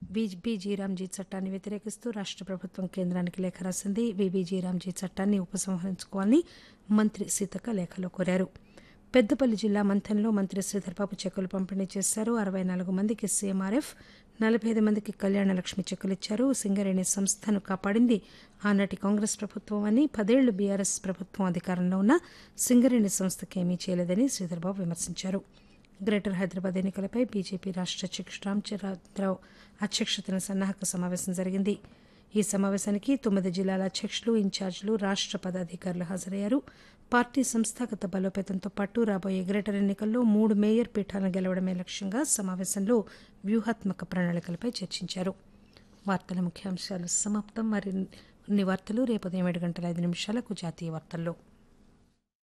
BBG Ramji చట్టాన్ని వ్యతిరేకిస్తూ రాష్ట ప్రభుత్వం కేంద్రానికి లేఖ రాసింది బీబీజీ రామ్జీ చట్టాన్ని ఉపసంహరించుకోవాలని మంత్రి సీతక్క లేఖలో కోరారు పెద్దపల్లి జిల్లా మంథన్లో మంత్రి శ్రీధర్బాబు చెక్కులు పంపిణీ చేశారు అరవై నాలుగు మందికి సీఎంఆర్ఎఫ్ నలభై ఐదు మందికి కళ్యాణ లక్ష్మి చెక్కులు ఇచ్చారు సింగరేణి సంస్థను కాపాడింది ఆనాటి కాంగ్రెస్ ప్రభుత్వం అని పదేళ్లు బీఆర్ఎస్ ప్రభుత్వం అధికారంలో ఉన్న సింగరేణి సంస్థకి ఏమీ చేయలేదని శ్రీధర్బాబు విమర్శించారు గ్రేటర్ హైదరాబాద్ ఎన్నికలపై బీజేపీ రాష్ట అధ్యక్షుడు రామచంద్రరావు అధ్యక్షతన సన్నాహక సమావేశం జరిగింది ఈ సమావేశానికి తొమ్మిది జిల్లాల అధ్యక్షులు ఇన్ఛార్జీలు రాష్ట పదాధికారులు హాజరయ్యారు పార్టీ సంస్థాగత బలోపేతంతో పాటు రాబోయే గ్రేటర్ ఎన్నికల్లో మూడు మేయర్ పీఠాలను గెలవడమే లక్ష్యంగా సమావేశంలో వ్యూహాత్మక ప్రణాళికలపై చర్చించారు వార్తల ముఖ్యాంశాలు సమాప్తం మరిన్ని వార్తలు రేపు ఉదయం ఏడు గంటల ఐదు నిమిషాలకు జాతీయ వార్తల్లో